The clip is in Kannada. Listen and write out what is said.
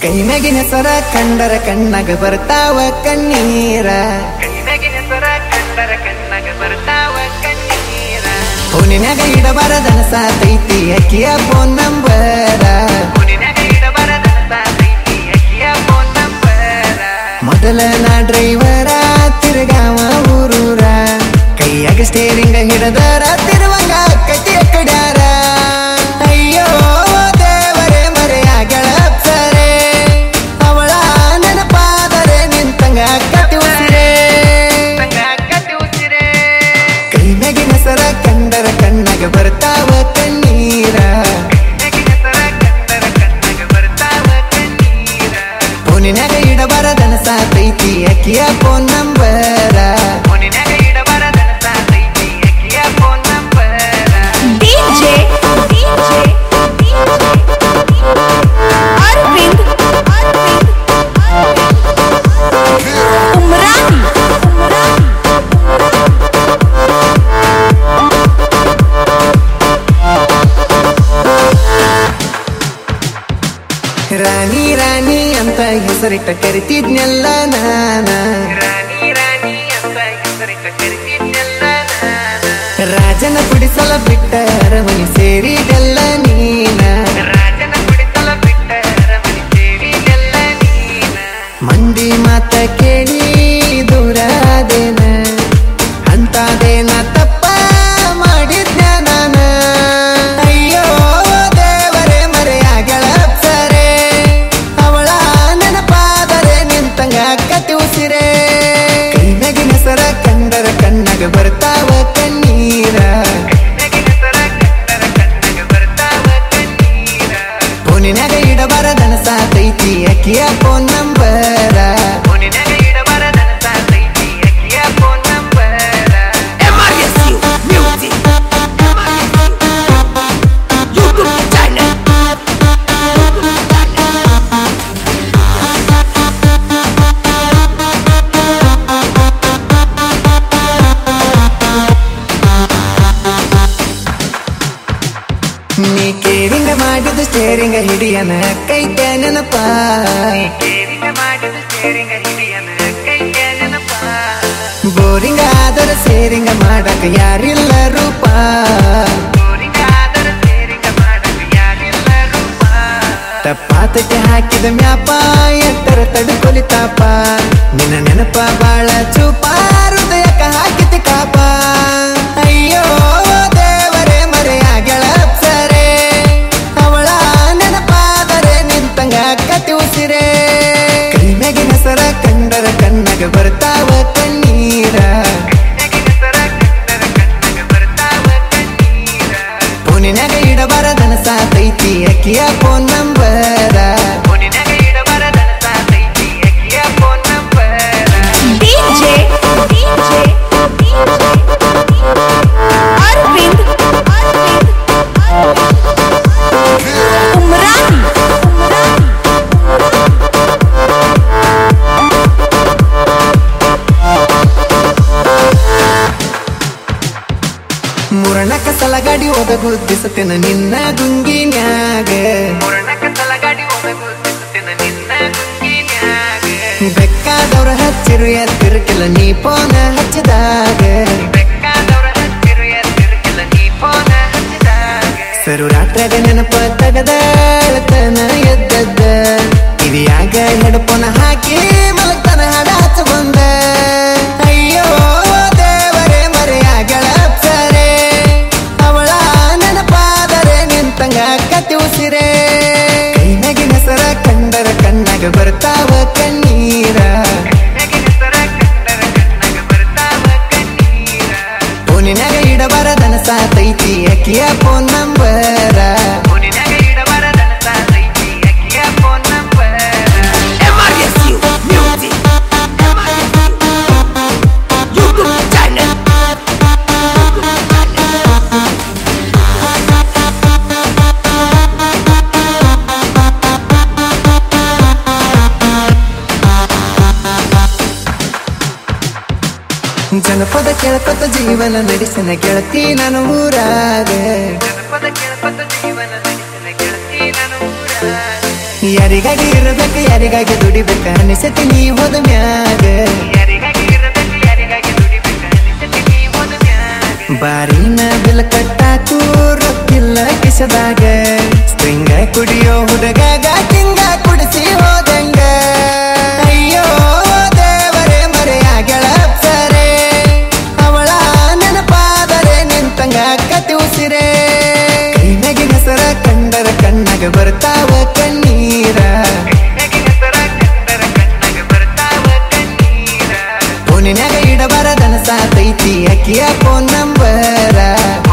ಕೈ ಮ್ಯಾಗಿನ ಸರ ಕಂಡರ ಕಣ್ಣಗ ಬರ್ತಾವ ಕಣ್ಣೀರ ಕೈನಾಗಿನ ಸ್ವರ ಕಂಡರ ಕಣ್ಣಗ ಬರ್ತಾವ ಕಣ್ಣೀರ ಫೋನಿನಾಗ ಇಡಬಾರದನ ಸಾತೈತಿ ಅಕ್ಕಿಯ ಫೋನ್ ನಂಬರ ಫೋನಿನಾಗ ಇಡಬಾರದ ಸಾತೈತಿ ಅಕ್ಕಿಯ ಫೋನ್ ನಂಬರ ಮೊದಲ ನಾ ಡ್ರೈವರ ತಿರುಗಾವ ಊರೂರ ಕೈಯಾಗ ಸ್ಟೇರಿಂಗ ಹಿಡದರ ತಿರುವಂಗ ಕಟ್ಟಿಯ ಕಡ್ಯಾರ ಅಯ್ಯೋ ದೇವರೇ ಮರೆಯಾಗಳ ಸರೆ ಅವಳ ನೆನಪಾದರೆ ನಿಂತಂಗ ಕಟ್ಟಿ ಉಸಿರೇ ನಂಗ ಕಟ್ಟಿ ಉಸಿರೇ ಕೈ ಮ್ಯಾಗಿನ ಸರ ಕಂಡರ ಕಣ್ಣಗ ಬರ್ತಾವ ಕಣ್ಣೀರ ಕೈನಾಗಿನ ಸ್ವರ ಕಂಡರ ಕಣ್ಣಗ ಬರ್ತಾವ ಕಣ್ಣೀರ ಫೋನಿನಾಗ ಇಡಬಾರದನ ಸಾತೈತಿ ಅಕ್ಕಿಯ ಫೋನ್ ನಂಬರ ಫೋನಿನಾಗ ಇಡಬಾರದ ಸಾತೈತಿ ಅಕ್ಕಿಯ phone number DJ, DJ, Arvind, Arvind, Umrani, Umrani. ರಾಣಿ ರಾಣಿ ಅಂತ ಹೆಸರಿಟ್ಟ ಕರಿತಿದ್ನೆಲ್ಲ ನಾನ ರಾಣಿ ರಾಣಿ ಅಂತ ಹೆಸರಿಟ್ಟ ಕರಿತಿದ್ದೆಲ್ಲ ನಾನ ರಾಜನ ಕುಡಿಸಲ ಬಿಟ್ಟ ಅರಮನೆ ಸೇರಿದೆಲ್ಲ ನೀನ ರಾಜನ ಕುಡಿಸಲ ಬಿಟ್ಟ ಅರಮನೆ ಸೇರಿದೆಲ್ಲ ನೀನ ಮಂದಿ ಮಾತ ಕೇಳಿ ದೂರಾದೇನ ಅಂತಾದೇನ ತಪ್ಪ ಮಾಡಿದ್ನ ನಾನ ಅಯ್ಯೋ ದೇವರೇ ಮರೆಯಾಗಳ ಸರೆ ಅವಳ ನೆನಪಾದರೆ ನಿಂತಂಗ ಕಟ್ಟಿ ಉಸಿರೇ ಕೈ ಮ್ಯಾಗಿನ ಸರ ಕಂಡರ ಕಣ್ಣಗ ಬರ್ತಾವ ಕಣ್ಣೀರ ಕೈನಾಗಿನ ಸ್ವರ ಕಂಡರ ಕಣ್ಣಗ ಬರ್ತಾವ ಕಣ್ಣೀರ ಫೋನಿನಾಗ ಇಡಬಾರದನ ಸಾತೈತಿ ಅಕ್ಕಿಯ ಫೋನ್ ನಂಬರ ಫೋನಿನಾಗ ಇಡಬಾರದ ಸಾತೈತಿ ಅಕ್ಕಿಯ phone number MRSU Music. YouTube channel. YouTube channel. ನೀ ಕೇರಿಂಗ ಮಾಡಿದ ಸ್ಟೇರಿಂಗ ಹಿಡಿಯನ ಕೈತ ನೆನಪ ಕೇರಿಂಗ ಮಾಡಿದ ಸೇರಿಂಗ ಹಿಡಿಯನ ಕೈ ನೆನಪ ಬೋರಿಂಗ ಆದರ ಸೇರಿಂಗ ಮಾಡಕ ಯಾರಿಲ್ಲ ರೂಪ ಗೋರಿಂಗ ಆದರ ಸೇರಿಂಗ ಮಾಡಲು ಯಾರಿಲ್ಲ ರೂಪ ತಪ್ಪಾತಕ್ಕೆ ಹಾಕಿದ ಮ್ಯಾಪ ಎತ್ತರ ತಡ್ಕೊಲಿತಾಪ ನಿನ್ನ ನೆನಪ ಬಾಳ ಚೂಪ ಹೃದಯಕ್ಕ ಹಾಕಿತಿ ಕಾಪ ಅಯ್ಯೋ ದೇವರೇ ಮರೆಯಾಗಳ ಸರೆ ಅವಳ ನೆನಪಾದರೆ ನಿಂತಂಗ ಕಟ್ಟಿ ಉಸಿರೇ ಕೈ ಮ್ಯಾಗಿನ ಸರ ಕಂಡರ ಕಣ್ಣಗ ಬರ್ತಾವ ಕಣ್ಣೀರ ಕೈನಾಗಿನ ಸ್ವರ ಕಂಡರ ಕಣ್ಣಗ ಬರ್ತಾವ ಕಣ್ಣೀರ ಫೋನಿನಾಗ ಇಡಬಾರದನ ಸಾತೈತಿ ಅಕ್ಕಿಯ ಫೋನ್ ನಂಬರ ಫೋನಿನಾಗ ಇಡಬಾರದ ಸಾತೈತಿ ಅಕ್ಕಿಯ phone number DJ, DJ, Arvind, Arvind, Umrani, Umrani. ಮುರಣಕ ಸಲಗಾಡಿ ಒದಗು ದಿಸತೆನ ನಿನ್ನ ಗುಂಗಿನ್ಯಾಗ ಮುರಣಕ ತಲಗಾಡಿ ಒದಗು ಸಿಗುತ್ತಿನ ನಿನ್ನ ಗುಂಗಿನ್ಯಾಗ ಬೆಕ್ಕಾದವ್ರ ಹಚ್ಚಿರು ಎತ್ತಿರಕಿಲ್ಲ ನೀ ಫೋನ ಹಚ್ಚಿದಾಗ ಬೆಕ್ಕಾದವರ ಹಚ್ಚಿರು ಎತ್ತಿರಕಿಲ್ಲ ನೀ ಫೋನ ಹಚ್ಚಿದಾಗ ಸರು ರಾತ್ರಿಯಾಗ ನೆನಪ ತಗದ ಅಳತನ ಎದ್ದದ್ದ ಕಿವಿಯಾಗ ಹೆಡಪೋನ ಹಾಕಿ ಮಲಗ್ತನ ಹಾಡ ಹಚ್ಚ ಬಂದ ಅಯ್ಯೋ ದೇವರೇ ಮರೆಯಾಗಳ ಸರೆ ಅವಳ ನೆನಪಾದರೆ ನಿಂತಂಗ ಕಟ್ಟಿ ಉಸಿರೇ ಕೈ ಮ್ಯಾಗಿನ ಸರ ಕಂಡರ ಕಣ್ಣಾಗ ಬರ್ತಾವ ಕಣ್ಣೀರ ಕೈನಾಗಿನ ಸ್ವರ ಕಂಡರ ಕಣ್ಣಗ ಬರ್ತಾವ ಕಣ್ಣೀರ ಫೋನಿನಾಗ ಇಡಬಾರದನ ಸಾತೈತಿ ಅಕ್ಕಿಯ ಫೋನ್ ನಂಬರ ಫೋನಿನಾಗ ಇಡಬಾರದ ಸಾತೈತಿ ಅಕ್ಕಿಯ phone number MRSU Music. YouTube channel. YouTube channel. ಜನಪದ ಕೆಳಪದ ಜೀವನ ನಡೆಸಿನ ಗೆಳತಿ ನಾನು ಊರಾಗ ಜನಪದ ಕೆಳಪದ ಜೀವನ ನಡೆಸಿನ ಗೆಳತಿ ನಾನು ಊರಾಗ ಯಾರಿಗಾಗಿ ಇರ್ಬೇಕು ಯಾರಿಗಾಗಿ ದುಡಿಬೇಕ ಅನಿಸತಿ ನೀ ಹೋದ ಮ್ಯಾಗ ಯಾರಿಗಾಗಿ ಇರಬೇಕು ಯಾರಿಗಾಗಿ ದುಡಿಬೇಕು ಅನಿಸತಿ ನೀ ಹೋದ ಮ್ಯಾಗ ಬಾರಿನ ಬಿಲ್ ಕಟ್ಟಾಕು ರೊಕ್ಕಿಲ್ಲ ಕಿಸದಾಗ ಸ್ಟ್ರಿಂಗ ಕುಡಿಯೋ ಹುಡುಗಾಗ ತಿಂಗ ಕುಡಿಸಿ ಹೋದಂಗ ಅಯ್ಯೋ ದೇವರೇ ಮರೆಯಾಗಳ ಅಪ್ಸರೆ ಅವಳ ನೆನಪಾದರೆ ನಿಂತಂಗ ಕತಿ ಉಸಿರೇ ಕೈನಗಿ ಹೆಸರ ಕಂಡರ ಕಣ್ಣಗ ಬರ್ತಾವ ಕಣ್ಣೀರ ಕೈನಾಗಿ ಹೆಸರ ಕಂಡರ ಕಣ್ಣಾಗ ಬರ್ತಾವ ಕಣ್ಣೀರ ಫೋನಿನ್ಯಾಗ ಇಡಬಾರದನ ಸಾತೈತಿ ಅಕ್ಕಿಯ ಫೋನ್ ನಂಬರ